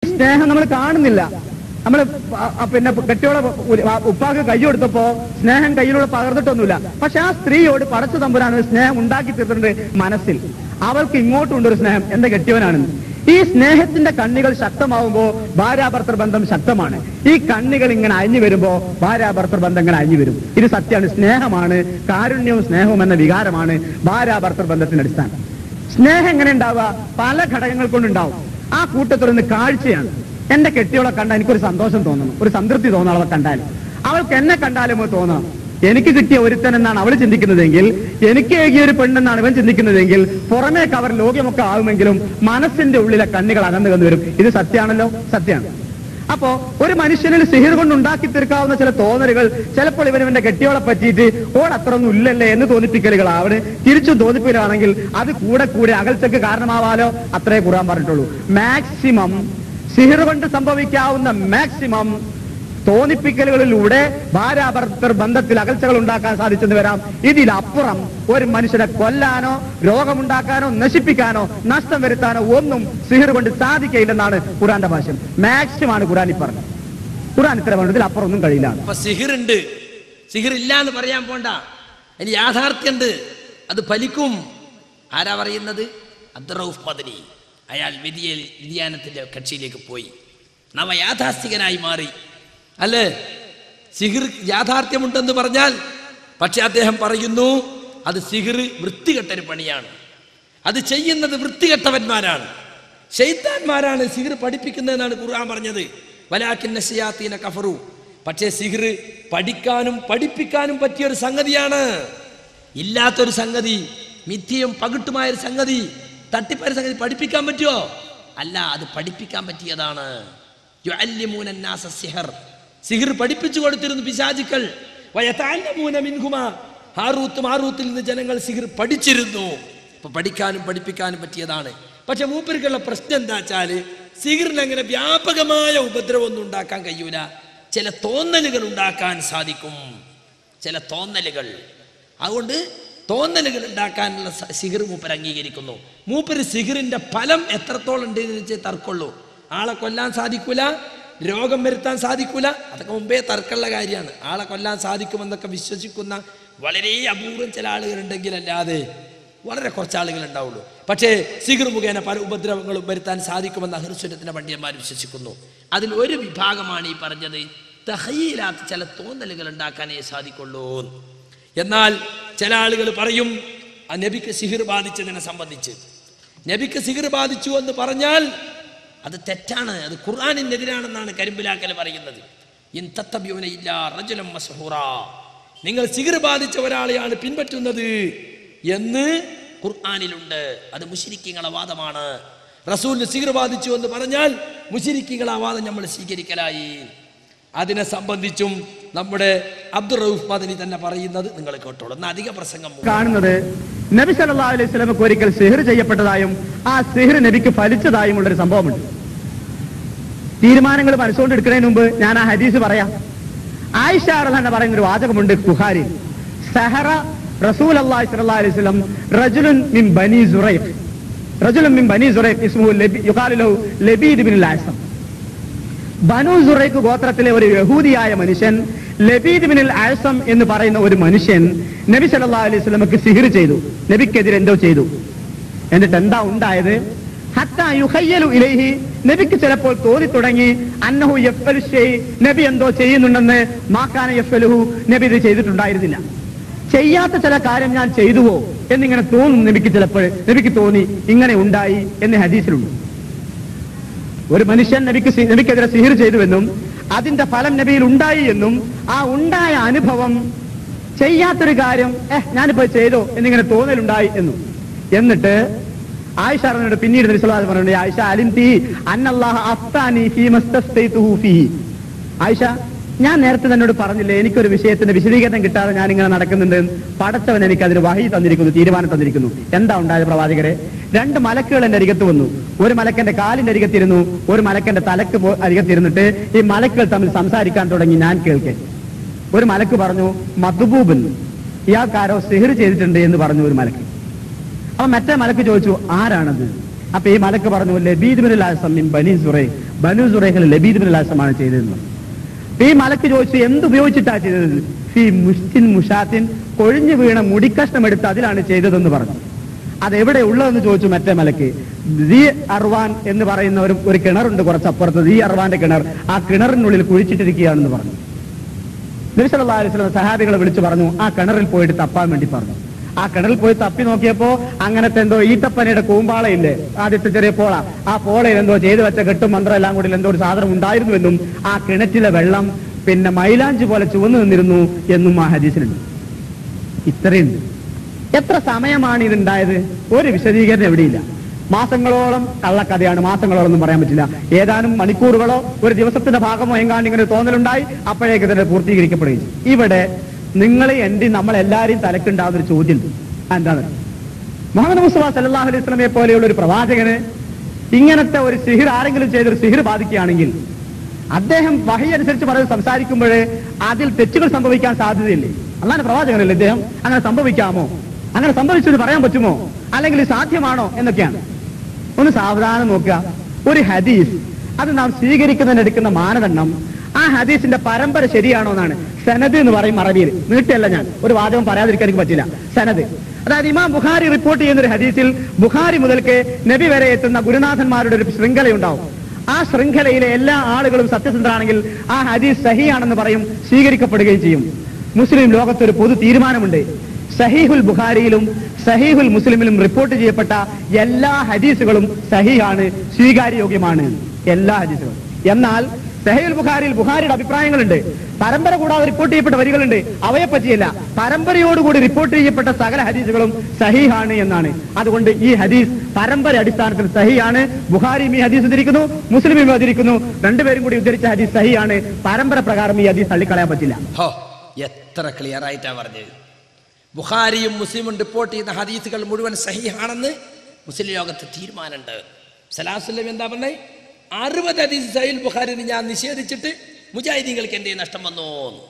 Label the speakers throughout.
Speaker 1: സ്നേഹം നമ്മൾ കാണുന്നില്ല നമ്മൾ പിന്നെ കെട്ടിയോളെ ഉപ്പാക്ക് കൈ കൊടുത്തപ്പോ സ്നേഹം കയ്യിലൂടെ പകർന്നിട്ടൊന്നുമില്ല പക്ഷെ ആ സ്ത്രീയോട് പടച്ചു തമ്പുരാണ് ഒരു സ്നേഹം ഉണ്ടാക്കി തീർത്തിട്ടുണ്ട് മനസ്സിൽ അവൾക്ക് ഇങ്ങോട്ടുണ്ട് ഒരു സ്നേഹം എന്റെ കെട്ടിയവനാണെന്ന് ഈ സ്നേഹത്തിന്റെ കണ്ണികൾ ശക്തമാവുമ്പോ ഭാര്യാഭർത്തൃ ബന്ധം ശക്തമാണ് ഈ കണ്ണികൾ ഇങ്ങനെ അഴിഞ്ഞു വരുമ്പോ ഭാര്യാഭർത്തൃ ബന്ധം ഇങ്ങനെ അഴിഞ്ഞു വരും ഇത് സത്യമാണ് സ്നേഹമാണ് കാരുണ്യവും സ്നേഹവും എന്ന വികാരമാണ് ഭാര്യാഭർത്തൃ ബന്ധത്തിന്റെ അടിസ്ഥാനം സ്നേഹം എങ്ങനെ ഉണ്ടാവുക പല ഘടകങ്ങൾ കൊണ്ടുണ്ടാവും ആ കൂട്ടത്തിൽ നിന്ന് കാഴ്ചയാണ് എന്റെ കെട്ടിയോളെ കണ്ടാൽ എനിക്കൊരു സന്തോഷം തോന്നണം ഒരു സംതൃപ്തി തോന്നണം അവളെ കണ്ടാൽ അവൾക്ക് എന്നെ കണ്ടാലും അത് തോന്നണം എനിക്ക് കിട്ടിയ ഒരുത്തൻ എന്നാണ് അവൾ ചിന്തിക്കുന്നതെങ്കിൽ എനിക്ക് ഏകിയ ഒരു പെണ്ണെന്നാണ് ഇവൻ ചിന്തിക്കുന്നതെങ്കിൽ പുറമേക്ക് അവർ ലോകമൊക്കെ ആവുമെങ്കിലും മനസ്സിന്റെ ഉള്ളിലെ കണ്ണുകൾ അകന്നു കന്നു വരും ഇത് സത്യമാണല്ലോ സത്യമാണ് അപ്പോ ഒരു മനുഷ്യനിൽ സിഹിർ കൊണ്ട് ഉണ്ടാക്കി തീർക്കാവുന്ന ചില തോന്നലുകൾ ചിലപ്പോൾ ഇവനവന്റെ കെട്ടിയോളെ പറ്റിയിട്ട് ഓൾ അത്രയൊന്നും ഇല്ലല്ലേ എന്ന് തോന്നിപ്പിക്കലുകളാവണ് തിരിച്ചും തോന്നിപ്പിക്കലാണെങ്കിൽ അത് കൂടെ കൂടെ അകൽച്ചക്ക് കാരണമാവാലോ അത്രേ കുറാൻ പറഞ്ഞിട്ടുള്ളൂ മാക്സിമം സിഹിർ കൊണ്ട് സംഭവിക്കാവുന്ന മാക്സിമം തോന്നിപ്പിക്കലുകളിലൂടെ ഭാര്യാഭർത്തർ ബന്ധത്തിൽ അകൽച്ചകൾ ഉണ്ടാക്കാൻ സാധിച്ചെന്ന് വരാം ഇതിലപ്പുറം ഒരു മനുഷ്യനെ കൊല്ലാനോ രോഗമുണ്ടാക്കാനോ നശിപ്പിക്കാനോ നഷ്ടം വരുത്താനോ ഒന്നും സിഹിർ കൊണ്ട് സാധിക്കയില്ലെന്നാണ് ഖുറാന്റെ ഭാഷ്യം മാക്സിമാണ് ഖുറാൻ ഈ പറഞ്ഞത് ഖുറാൻ ഇത്ര പറഞ്ഞത് ഇതിലപ്പുറം ഒന്നും കഴിയില്ല
Speaker 2: അപ്പൊ സിഹിറുണ്ട് സിഹിർ ഇല്ല എന്ന് പറയാൻ പോണ്ട അതിന് യാഥാർത്ഥ്യമുണ്ട് അത് ഫലിക്കും ആരാ പറയുന്നത് അബ്ദുറൌഫ് മദനി അയാൾ വ്യതിയ വ്യതിയാനത്തിന്റെ കക്ഷിയിലേക്ക് പോയി നവയാഥാസ്ഥികനായി മാറി അല്ലേ സിഹിർ യാഥാർത്ഥ്യമുണ്ടെന്ന് പറഞ്ഞാൽ പക്ഷെ അദ്ദേഹം പറയുന്നു അത് സിഹിർ വൃത്തികെട്ടൊരു പണിയാണ് അത് ചെയ്യുന്നത് വൃത്തികെട്ടവന്മാരാണ് ഷെയ്ത്താന്മാരാണ് സിഹിർ പഠിപ്പിക്കുന്നതെന്നാണ് ഖുർആൻ പറഞ്ഞത് വലാക്കിന്ന ഷയാത്തീന കഫറു പക്ഷേ സിഹിർ പഠിക്കാനും പഠിപ്പിക്കാനും പറ്റിയ ഒരു സംഗതിയാണ് ഇല്ലാത്തൊരു സംഗതി മിഥ്യയും പകിട്ടുമായ ഒരു സംഗതി തട്ടിപ്പായ സംഗതി പഠിപ്പിക്കാൻ പറ്റുമോ അല്ല അത് പഠിപ്പിക്കാൻ പറ്റിയതാണ് യുഅല്ലിമൂന الناس السحر. സിഹിർ പഠിപ്പിച്ചു കൊടുത്തിരുന്നു പിശാചുക്കൾ വയതഅല്ലമൂന മിൻഹുമാ. ഹാറൂത്ത് മാറൂത്തിൽ നിന്ന് ജനങ്ങൾ സിഹിർ പഠിച്ചിരുന്നു അപ്പൊ പഠിക്കാനും പഠിപ്പിക്കാനും പറ്റിയതാണ് പക്ഷെ മൂപ്പർക്കുള്ള പ്രശ്നം എന്താ വെച്ചാല് സിഹിറിന് അങ്ങനെ വ്യാപകമായ ഉപദ്രവമൊന്നും ഉണ്ടാക്കാൻ കഴിയൂല ചില തോന്നലുകൾ ഉണ്ടാക്കാൻ സാധിക്കും ചില തോന്നലുകൾ അതുകൊണ്ട് തോന്നലുകൾ ഉണ്ടാക്കാനുള്ള സ- സിഹിർ മൂപ്പർ അംഗീകരിക്കുന്നു മൂപ്പര് സിഹിറിന്റെ ഫലം എത്രത്തോളം ഉണ്ട് എന്ന് വെച്ചാൽ തർക്കമുള്ളൂ ആളെ കൊല്ലാൻ സാധിക്കൂല രോഗം വരുത്താൻ സാധിക്കൂല അതൊക്കെ മുമ്പേ തർക്കമുള്ള കാര്യമാണ് ആളെ കൊല്ലാൻ സാധിക്കുമെന്നൊക്കെ വിശ്വസിക്കുന്ന വളരെ അപൂർവം ചില ആളുകളുണ്ടെങ്കിൽ അല്ലാതെ വളരെ കുറച്ച് ആളുകൾ ഉണ്ടാവുള്ളൂ പക്ഷേ സിഹിർ മുഖേന പല ഉപദ്രവങ്ങളും വരുത്താൻ സാധിക്കുമെന്ന് അഹൃസ്വരത്തിന്റെ പണ്ഡിതന്മാർ വിശ്വസിക്കുന്നു അതിൽ ഒരു വിഭാഗമാണ് ഈ പറഞ്ഞത് തഹയിലാത്ത ചില തോന്നലുകൾ ഉണ്ടാക്കാനേ സാധിക്കുള്ളൂ എന്ന്. എന്നാൽ ചില ആളുകൾ പറയും ആ നബിക്ക് സിഹിർ ബാധിച്ചതിനെ സംബന്ധിച്ച് നബിക്ക് സിഹിർ ബാധിച്ചു എന്ന് പറഞ്ഞാൽ അത് തെറ്റാണ് അത് ഖുർആാനിനെതിരാണെന്നാണ് കരിമ്പിലാക്കൽ പറയുന്നത് ഇൻ തത്തബ്യൂന ഇല്ല റജുലം മസ്ഹൂറ നിങ്ങൾ സിഹിർ ബാധിച്ച ഒരാളെയാണ് പിൻപറ്റുന്നത് എന്ന് ഖുർആാനിലുണ്ട് അത് മുഷിരിക്കിങ്ങളെ വാദമാണ് റസൂലിന് സിഹിർ ബാധിച്ചു എന്ന് പറഞ്ഞാൽ മുഷിരിക്കിങ്ങളെ ആ വാദം നമ്മൾ സ്വീകരിക്കലായി അതിനെ സംബന്ധിച്ചും നമ്മുടെ അബ്ദുൾ റൌഫ് മദനി തന്നെ പറയുന്നത് നിങ്ങൾ കേട്ടോളൂ എന്നാൽ അധിക പ്രസംഗം മു-
Speaker 1: കാണുന്നത് നബി സല്ലല്ലാഹു അലൈഹി സ്വലമക്ക് ഒരിക്കൽ സിഹിർ ചെയ്യപ്പെട്ടതായും ആ സിഹിർ നബിക്ക് ഫലിച്ചതായും ഉള്ളൊരു സംഭവമുണ്ട് തീരുമാനങ്ങൾ മനസ്സുകൊണ്ട് എടുക്കുന്നതിന് മുമ്പ് ഞാൻ ആ ഹദീസ് പറയാം ആയിഷ തന്നെ പറയുന്ന ഒരു വാചകമുണ്ട് ബുഖാരി സഹറ റസൂൽ അള്ളാഹി സ്വല്ലല്ലാഹു അലൈഹി വസല്ലം റജുലുൻ മിൻ ബനി സുറൈഖ് റജുലുൻ മിൻ ബനി സുറൈഖ് ഇസ്മുഹു ലബി യുഖാലു ലഹു ലബീദ് ബിൻ അൽഅസം ബനു സുറൈഖ് ഗോത്രത്തിലെ ഒരു യഹൂദിയായ മനുഷ്യൻ ലബീദ് ബിനിൽ ആസം എന്ന് പറയുന്ന ഒരു മനുഷ്യൻ നബി സല്ലല്ലാഹു അലൈഹി വസല്ലമക്ക് സിഹിർ ചെയ്തു നബിക്കെതിരെ എന്തോ ചെയ്തു എന്നിട്ട് എന്താ ഉണ്ടായത് ഹത്താ യുഖയ്യലു ഇലൈഹി നബിക്ക് ചിലപ്പോൾ തോന്നി തുടങ്ങി അന്നഹു യഫ്അലു ഷൈ നബി എന്തോ ചെയ്യുന്നുണ്ടെന്ന് മാക്കാന യഫ്അലുഹു നബി ഇത് ചെയ്തിട്ടുണ്ടായിരുന്നില്ല ചെയ്യാത്ത ചില കാര്യം ഞാൻ ചെയ്തുവോ എന്നിങ്ങനെ തോന്നും നബിക്ക് ചിലപ്പോൾ നബിക്ക് തോന്നി ഇങ്ങനെ ഉണ്ടായി എന്ന് ഹദീസിലുണ്ട് ഒരു മനുഷ്യൻ നബിക്ക് സി- നബിക്കെതിരെ സിഹിർ ചെയ്തുവെന്നും അതിന്റെ ഫലം നബിയിൽ ഉണ്ടായി എന്നും ആ ഉണ്ടായ അനുഭവം ചെയ്യാത്തൊരു കാര്യം ഏഹ് ഞാനിപ്പോ ചെയ്തോ എന്നിങ്ങനെ തോന്നലുണ്ടായി എന്നും എന്നിട്ട് ആയിഷ പറഞ്ഞിട്ട് പിന്നീട് നബി സ്വല്ലല്ലാഹു അലൈഹി വസല്ലം പറഞ്ഞു ആയിഷ അലിം തീ അന്നല്ലാഹ അഫ്താനി ഫീ മസ്തസ്തൈതുഹു ഫീഹി ആയിഷ ഞാൻ നേരത്തെ തന്നോട് പറഞ്ഞില്ലേ എനിക്കൊരു വിഷയത്തിന്റെ വിശദീകരണം കിട്ടാതെ ഞാൻ ഇങ്ങനെ നടക്കുന്നുണ്ട് പടച്ചവൻ എനിക്ക് അതിന് വഹി തന്നിരിക്കുന്നു തീരുമാനം തന്നിരിക്കുന്നു എന്താ ഉണ്ടായത് പ്രവാചകരെ രണ്ട് മലക്കുകൾ എന്റെ അരികത്ത് വന്നു ഒരു മലക്കന്റെ കാലിന്റെ അരികത്തിരുന്നു ഒരു മലക്കന്റെ തലക്ക് പോ- അരികത്തിരുന്നിട്ട് ഈ മലക്കുകൾ തമ്മിൽ സംസാരിക്കാൻ തുടങ്ങി ഞാൻ കേൾക്കെ ഒരു മലക്ക് പറഞ്ഞു മധുബൂബൻ ഇയാൾക്കാരോ സിഹിർ ചെയ്തിട്ടുണ്ട് എന്ന് പറഞ്ഞു ഒരു മലക്ക് അപ്പൊ മറ്റേ മലക്ക് ചോദിച്ചു ആരാണത് അപ്പൊ ഈ മലക്ക് പറഞ്ഞു ലബീദ് ബിൻ ലാസം മിൻ ബനി സുറൈ ബനു സുറൈഖിൽ ലബീദ് ബിൻ ലാസമാണ് ചെയ്തതെന്ന് അപ്പൊ ഈ മലക്ക് ചോദിച്ചു എന്ത് ഉപയോഗിച്ചിട്ടാ ചെയ്തത് ഫി മുഷ്തിൻ മുഷാത്തിൻ കൊഴിഞ്ഞു വീണ മുടിക്കഷ്ണം എടുത്ത് അതിലാണ് ചെയ്തതെന്ന് പറഞ്ഞു അതെവിടെ ഉള്ളതെന്ന് ചോദിച്ചു മറ്റേ മലക്ക് ദി അർവാൻ എന്ന് പറയുന്ന ഒരു ഒരു കിണറുണ്ട് കുറച്ചപ്പുറത്ത് ദി അർവാന്റെ കിണർ ആ കിണറിനുള്ളിൽ കുഴിച്ചിട്ടിരിക്കുകയാണെന്ന് പറഞ്ഞു നബിസല്ലാ അലൈഹി സ്വലം സഹാബികളെ വിളിച്ചു പറഞ്ഞു ആ കിണറിൽ പോയിട്ട് തപ്പാൻ വേണ്ടി പറഞ്ഞു ആ കിണറിൽ പോയി തപ്പി നോക്കിയപ്പോ അങ്ങനത്തെ എന്തോ ഈത്തപ്പനയുടെ കൂമ്പാളയില്ലേ ആദ്യത്തെ ചെറിയ പോള ആ പോളയിൽ എന്തോ ചെയ്തു വെച്ച കെട്ടും മന്ത്രം എല്ലാം കൂടി എന്തോ ഒരു സാധനം ഉണ്ടായിരുന്നുവെന്നും ആ കിണറ്റിലെ വെള്ളം പിന്നെ മൈലാഞ്ചി പോലെ ചുവന്നു നിന്നിരുന്നു എന്നും ആ ഹദീസിലുണ്ട് ഇത്രയുണ്ട് എത്ര സമയമാണ് ഇതുണ്ടായത് ഒരു വിശദീകരണം എവിടെയില്ല മാസങ്ങളോളം കള്ളക്കഥയാണ് മാസങ്ങളോളം ഒന്നും പറയാൻ പറ്റില്ല ഏതാനും മണിക്കൂറുകളോ ഒരു ദിവസത്തിന്റെ ഭാഗമോ എങ്ങാണ്ട് ഇങ്ങനെ ഒരു തോന്നലുണ്ടായി അപ്പോഴേക്ക് തന്നെ പൂർത്തീകരിക്കപ്പെടുകയും ചെയ്യും. ഇവിടെ നിങ്ങളെ എന്റെ നമ്മളെല്ലാരെയും തലക്കുണ്ടാകുന്ന ഒരു ചോദ്യം ഉണ്ട്. എന്താണ് മുഹമ്മദ് മുസ്തഫ സല്ലാഹു അലൈഹി സ്വലമെ പോലെയുള്ള ഒരു പ്രവാചകന് ഇങ്ങനത്തെ ഒരു സിഹിർ ആരെങ്കിലും ചെയ്തൊരു സിഹിർ ബാധിക്കുകയാണെങ്കിൽ അദ്ദേഹം വഹി അനുസരിച്ച് പറഞ്ഞ് സംസാരിക്കുമ്പോഴേ അതിൽ തെറ്റുകൾ സംഭവിക്കാൻ സാധ്യതയില്ലേ അല്ലാതെ പ്രവാചകനല്ലേ ഇദ്ദേഹം അങ്ങനെ സംഭവിക്കാമോ അങ്ങനെ സംഭവിച്ചെന്ന് പറയാൻ പറ്റുമോ അല്ലെങ്കിൽ ഇത് സാധ്യമാണോ എന്നൊക്കെയാണ് ഒന്ന് സാവധാനം നോക്കുക ഒരു ഹദീസ് അത് നാം സ്വീകരിക്കുന്നതിന് എടുക്കുന്ന മാനദണ്ഡം ആ ഹദീസിന്റെ പരമ്പര ശരിയാണോ എന്നാണ് സനദ് എന്ന് പറയും അറബിയിൽ നീട്ടിയല്ല ഞാൻ ഒരു വാചകം പറയാതിരിക്കാൻ എനിക്ക് പറ്റില്ല സനദ് അതായത് ഇമാം ബുഖാരി റിപ്പോർട്ട് ചെയ്യുന്ന ഒരു ഹദീസിൽ ബുഖാരി മുതൽക്ക് നബി വരെ എത്തുന്ന ഗുരുനാഥന്മാരുടെ ഒരു ശൃംഖലയുണ്ടാവും ആ ശൃംഖലയിലെ എല്ലാ ആളുകളും സത്യസന്ധരാണെങ്കിൽ ആ ഹദീസ് സഹിയാണെന്ന് പറയും സ്വീകരിക്കപ്പെടുകയും ചെയ്യും മുസ്ലിം ലോകത്തൊരു പൊതു തീരുമാനമുണ്ട് സഹീഹുൽ ബുഖാരിയിലും സഹീഹുൽ മുസ്ലിമിലും റിപ്പോർട്ട് ചെയ്യപ്പെട്ട എല്ലാ ഹദീസുകളും സഹിയാണ് സ്വീകാര്യയോഗ്യമാണ് എല്ലാ ഹദീസുകളും എന്നാൽ സഹീൽ ബുഖാരിയിൽ ബുഖാരിയുടെ അഭിപ്രായങ്ങളുണ്ട് പരമ്പര കൂടാതെ റിപ്പോർട്ട് ചെയ്യപ്പെട്ട വരികളുണ്ട് അവയെ പറ്റിയല്ല പരമ്പരയോടുകൂടി റിപ്പോർട്ട് ചെയ്യപ്പെട്ട സകല ഹദീസുകളും സഹിഹാണ് എന്നാണ് അതുകൊണ്ട് ഈ ഹദീസ് പരമ്പര അടിസ്ഥാനത്തിൽ സഹിയാണ് ബുഖാരിയും ഈ ഹദീസ് ഉദ്ധരിക്കുന്നു മുസ്ലിമും ഉദ്ധരിക്കുന്നു രണ്ടുപേരും കൂടി ഉദ്ധരിച്ച ഹദീസ് സഹിയാണ് പരമ്പര പ്രകാരം ഈ ഹദീസ് തള്ളിക്കളയാൻ പറ്റില്ല
Speaker 2: ഹോ എത്ര ക്ലിയർ ആയിട്ടാ പറഞ്ഞത് ബുഖാരിയും മുസ്ലിമും റിപ്പോർട്ട് ചെയ്യുന്ന ഹദീസുകൾ മുഴുവൻ സഹിഹാണെന്ന് മുസ്ലിം ലോകത്ത് തീരുമാനമുണ്ട് സലാസുല്ലം എന്താ പറഞ്ഞേ അറുപത് ഹദീസ് സഹീൽ ബുഖാരിന് ഞാൻ നിഷേധിച്ചിട്ട് മുജാഹിദീങ്ങൾക്ക് എന്തേ നഷ്ടം വന്നോ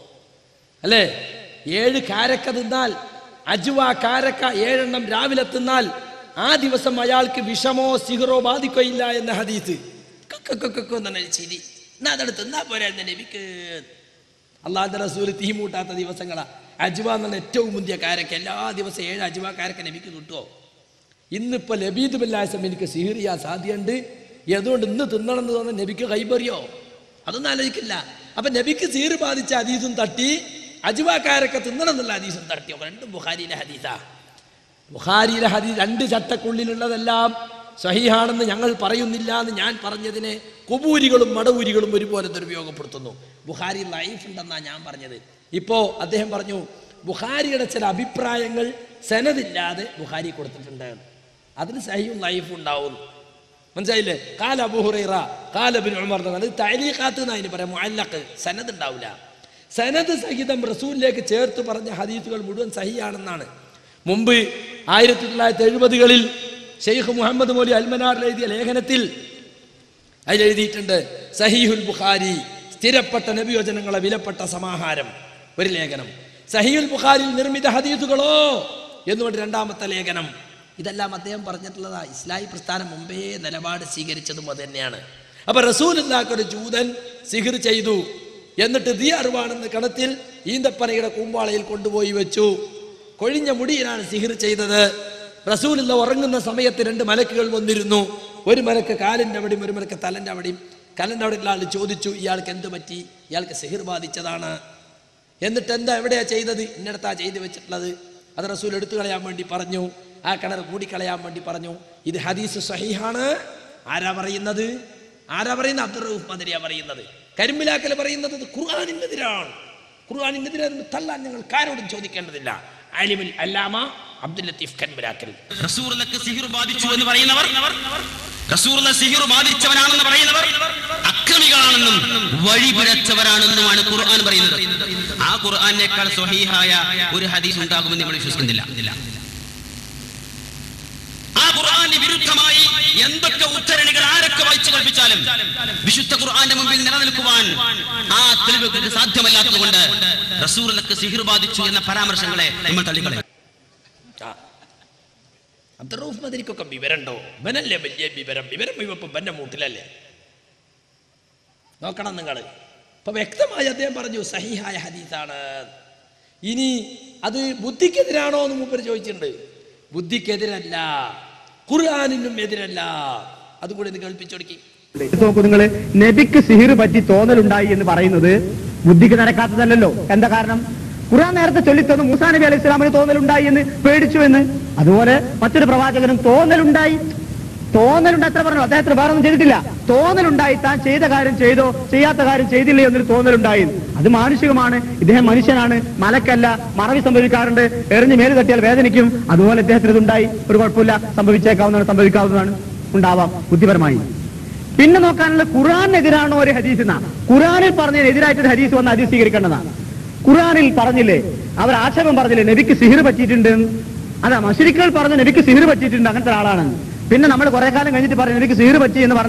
Speaker 2: അല്ലേ ഏഴ് കാരക്ക തിന്നാൽ അജുവ കാരക്ക ഏഴെണ്ണം രാവിലെ തിന്നാൽ ആ ദിവസം അയാൾക്ക് വിഷമോ സിഹറോ ബാധിക്കുകയില്ല എന്ന ഹദീസ് കക്കക്കക്കോ എന്നാണ് ചിരി എന്നാ അതെടുത്ത് തിന്നാ പോരായിരുന്നു നബിക്ക് അള്ളാഹുന്റെ റസൂൽ തീ മൂട്ടാത്ത ദിവസങ്ങളാ അജ്വ എന്നുള്ള ഏറ്റവും മുന്തിയ കാരക്ക എല്ലാ ദിവസവും ഏഴ് അജ്വ കാരക്ക നബിക്ക് കിട്ടുമോ ഇന്നിപ്പോ ലബീദ് ബില്ലാസം എനിക്ക് സിഹിർ ചെയ്യാൻ സാധ്യതയുണ്ട് അതുകൊണ്ട് ഇന്ന് തിന്നണം എന്ന് തോന്നുന്ന നബിക്ക് കൈബറിയോ അതൊന്നും ആലോചിക്കില്ല അപ്പൊ നബിക്ക് സീർ ബാധിച്ച ഹദീസും തട്ടി അജ്വാക്കാരൊക്കെ തിന്നണം എന്നുള്ള ഹദീസും തട്ടിയോ രണ്ടും ബുഖാരിയിലെ ഹദീസാ ബുഖാരിയിലെ ഹദീസ് രണ്ട് ചട്ടക്കുള്ളിലുള്ളതെല്ലാം സഹിഹാണെന്ന് ഞങ്ങൾ പറയുന്നില്ല എന്ന് ഞാൻ പറഞ്ഞതിനെ കുബൂരികളും മടവൂരികളും ഒരുപോലെ ദുരുപയോഗപ്പെടുത്തുന്നു ബുഖാരി ലൈഫ് ഉണ്ടെന്നാണ് ഞാൻ പറഞ്ഞത് ഇപ്പോ അദ്ദേഹം പറഞ്ഞു ബുഖാരിയുടെ ചില അഭിപ്രായങ്ങൾ സനദില്ലാതെ ബുഖാരി കൊടുത്തിട്ടുണ്ട് അതിന് സഹിയും ലൈഫും ഉണ്ടാവും മനസ്സിലായില്ലേ കാല അബുഹുറൈറ കാല ബിൻ ഉമർ അത് തൈലീഖാത്ത് എന്ന് അതിന് പറയാം മുഅല്ലഖ് സനദ് ഉണ്ടാവില്ല സനദ് സഹിതം റസൂലിലേക്ക് ചേർത്ത് പറഞ്ഞ ഹദീസുകൾ മുഴുവൻ സഹിയാണെന്നാണ് മുമ്പ് ആയിരത്തി തൊള്ളായിരത്തി എഴുപതുകളിൽ ഷെയ്ഖ് മുഹമ്മദ് മോലി അൽമനാറിൽ എഴുതിയ ലേഖനത്തിൽ അതിലെഴുതിയിട്ടുണ്ട് സഹീഹുൽ ബുഖാരി സ്ഥിരപ്പെട്ട നബിയോജനങ്ങളെ വിലപ്പെട്ട സമാഹാരം ഒരു ലേഖനം സഹീഹുൽ ബുഖാരിൽ നിർമ്മിത ഹദീസുകളോ എന്നുകൊണ്ട് രണ്ടാമത്തെ ലേഖനം ഇതെല്ലാം അദ്ദേഹം പറഞ്ഞിട്ടുള്ളതാ ഇസ്ലാഹി പ്രസ്ഥാനം മുമ്പേ നിലപാട് സ്വീകരിച്ചതും അത് തന്നെയാണ് അപ്പൊ റസൂൽ ഒരു ജൂതൻ സിഹിർ ചെയ്തു എന്നിട്ട് ദി അറിവാണെന്ന് കണത്തിൽ ഈന്തപ്പനയുടെ കൂമ്പാളയിൽ കൊണ്ടുപോയി വെച്ചു കൊഴിഞ്ഞ മുടിയിലാണ് സിഹിർ ചെയ്തത് റസൂലുള്ള ഉറങ്ങുന്ന സമയത്ത് രണ്ട് മലക്കുകൾ വന്നിരുന്നു ഒരു മലക്ക് കാലിൻ്റെ അവിടെയും ഒരു മലക്ക് തലൻ്റെ അവിടെയും കലൻ്റെ അവിടെ ഉള്ള ആൾ ചോദിച്ചു ഇയാൾക്ക് എന്ത് പറ്റി ഇയാൾക്ക് സിഹിർ ബാധിച്ചതാണ് എന്നിട്ട് എന്താ എവിടെയാ ചെയ്തത് ഇന്നടത്താ ചെയ്തു വെച്ചിട്ടുള്ളത് അത് റസൂൽ എടുത്തു കളയാൻ വേണ്ടി പറഞ്ഞു ആ കിണർ മൂടിക്കളയാൻ വേണ്ടി പറഞ്ഞു ഇത് ഹദീസ് സഹീഹാണ് ആരാ പറയുന്നത് ആരാ പറയുന്നത് അബ്ദുൾ റൌഫ് മദരിയ പറയുന്നത് കരിമ്പിലാക്കൽ പറയുന്നത് ഇത് ഖുർആാനിനെതിരാണ് ഖുർആാനിനെതിരെ തള്ളാൻ ഞങ്ങൾ ആരോടും ചോദിക്കേണ്ടതില്ല അലിമുൽ അല്ലാമ അബ്ദുൽ ലത്തീഫ് കരിമ്പിലാക്കൽ
Speaker 3: റസൂറിനക്ക് സിഹിർ ബാധിച്ചു എന്ന് പറയുന്നവർ റസൂറിനെ സിഹിർ ബാധിച്ചവനാണെന്ന് പറയുന്നവർ അക്രമികളാണെന്നും വഴിപിഴച്ചവരാണെന്നുമാണ് ഖുർആൻ പറയുന്നത് ആ ഖുർആനേക്കാൾ സ്വഹീഹായ ഒരു ഹദീസ് ഉണ്ടാകുമെന്ന് നമ്മൾ വിശ്വസിക്കുന്നില്ല ആ ഖുർആന് വിരുദ്ധമായി എന്തൊക്കെ ഉദ്ധരണികൾ ആരൊക്കെ വായിച്ചു കൽപ്പിച്ചാലും വിശുദ്ധ ഖുർആന്റെ മുമ്പിൽ നിലനിൽക്കുവാൻ ആ തെളിവുകൾക്ക് സാധ്യമല്ലാത്തത് കൊണ്ട് റസൂറിനക്ക് സിഹിർ ബാധിച്ചു എന്ന പരാമർശങ്ങളെ നമ്മൾ തള്ളിക്കളയും
Speaker 2: ആ. അബ്ദുറൂഫ് മദനിക്കൊക്കെ വിവരമുണ്ടോ ഇവനല്ലേ വലിയ വിവരം വിവരം ഇവപ്പം ഇവന്റെ മൂട്ടിലല്ലേ നോക്കണം നിങ്ങൾ ഇപ്പൊ വ്യക്തമായി അദ്ദേഹം പറഞ്ഞു സഹിഹായ ഹദീസാണ് ഇനി അത് ബുദ്ധിക്കെതിരാണോ എന്ന് മൂപ്പര് ചോദിച്ചിട്ടുണ്ട് ബുദ്ധിക്കെതിരല്ല ഖുർആാനിനും എതിരല്ല അതും കൂടി ഒന്ന് കേൾപ്പിച്ചു കൊടുക്കി
Speaker 1: ഇത് നോക്കൂ നിങ്ങൾ നബിക്ക് സിഹിർ പറ്റി തോന്നലുണ്ടായി എന്ന് പറയുന്നത് ബുദ്ധിക്ക് നടക്കാത്തതല്ലല്ലോ എന്താ കാരണം ഖുർആൻ നേരത്തെ ചൊല്ലിത്തന്നു മൂസാ നബി അലൈഹി ഇസ്ലാമിന് തോന്നലുണ്ടായി എന്ന് പേടിച്ചു എന്ന് അതുപോലെ മറ്റൊരു പ്രവാചകനും തോന്നലുണ്ടായി തോന്നലുണ്ട് എത്ര പറഞ്ഞു അദ്ദേഹത്തിന് വേറെ ഒന്നും ചെയ്തിട്ടില്ല തോന്നലുണ്ടായി താൻ ചെയ്ത കാര്യം ചെയ്തോ ചെയ്യാത്ത കാര്യം ചെയ്തില്ലേ എന്നൊരു തോന്നലുണ്ടായി അത് മാനുഷികമാണ് ഇദ്ദേഹം മനുഷ്യനാണ് മലക്കല്ല മറവി സംഭവിക്കാറുണ്ട് എറിഞ്ഞ് മേല് തട്ടിയാൽ വേദനിക്കും അതുപോലെ ഇദ്ദേഹത്തിന് ഇതുണ്ടായി ഒരു കുഴപ്പമില്ല സംഭവിച്ചേക്കാവുന്നതാണ് സംഭവിക്കാവുന്നതാണ് ഉണ്ടാവാം ബുദ്ധിപരമായി പിന്നെ നോക്കാനുള്ള ഖുറാനെതിരാണോ ഒരു ഹദീസ് എന്നാ ഖുറാനിൽ പറഞ്ഞതിന് എതിരായിട്ട് ഒരു ഹദീസ് വന്ന് ഹദീസ് സ്വീകരിക്കേണ്ടതാണ് ഖുറാനിൽ പറഞ്ഞില്ലേ അവർ ആക്ഷേപം പറഞ്ഞില്ലേ നബിക്ക് സിഹിർ പറ്റിയിട്ടുണ്ട് എന്ന്. അതാ മഷരിക്കുകൾ പറഞ്ഞ നബിക്ക് സിഹിർ പറ്റിയിട്ടുണ്ട് അങ്ങനത്തെ ആളാണ് പിന്നെ നമ്മൾ കുറെ കാലം കഴിഞ്ഞിട്ട് പറഞ്ഞു നബിക്ക് സിഹിർ പറ്റി എന്ന് പറഞ്ഞു